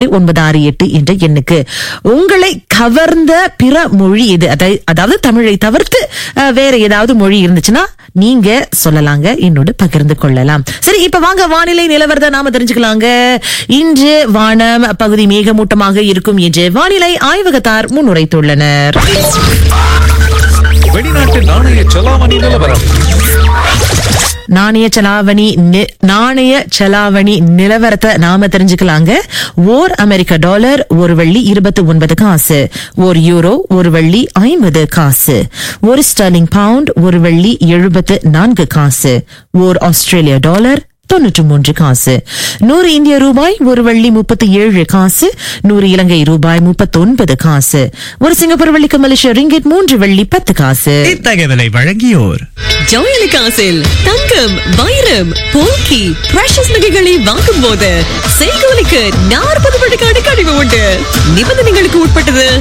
ஒன்பது ஆறு எட்டு என்ற எண்ணுக்கு உங்களை கவர்ந்த பிற மொழி இது அதை- அதாவது தமிழை தவிர்த்து அஹ், வேற ஏதாவது மொழி இருந்துச்சுன்னா நீங்க சொல்லலாங்க என்னோட பகிர்ந்து கொள்ளலாம் சரி இப்ப வாங்க வானிலை நிலவரத்தை நாம தெரிஞ்சுக்கலாங்க இன்று வானம் பகுதி மேகமூட்டமாக இருக்கும் என்று வானிலை ஆய்வகத்தார் முன்னுரைத்துள்ளனர் வெளிநாட்டு நாணய செலாவணி நிலவரம் நாணய செலாவணி நி- நாணய செலாவணி நிலவரத்தை நாம தெரிஞ்சுக்கலாங்க ஓர் அமெரிக்க டாலர் ஒரு வெள்ளி இருபத்தி ஒன்பது காசு ஒரு யூரோ ஒரு வெள்ளி ஐம்பது காசு ஒரு ஸ்டர்லிங் பவுண்ட் ஒரு வெள்ளி எழுபத்து நான்கு காசு ஓர் ஆஸ்திரேலிய டாலர் தொன்னூற்று மூன்று காசு நூறு இந்திய ரூபாய் ஒரு வெள்ளி முப்பத்தி ஏழு காசு நூறு இலங்கை ரூபாய் முப்பத்தி ஒன்பது காசு ஒரு சிங்கப்பூர் வெள்ளிக்கு மலேசிய ரிங்கிட் மூன்று வெள்ளி பத்து காசு இத்தகவலை வழங்கியோர் ஜோயலுக்காசில் தங்கம் வைரம் போக்கி பிரஷஸ் நகைகளை வாங்கும் போது செய்கூலிக்கு நாற்பது விழுக்காடு கழிவு உண்டு நிபந்தனைகளுக்கு உட்பட்டது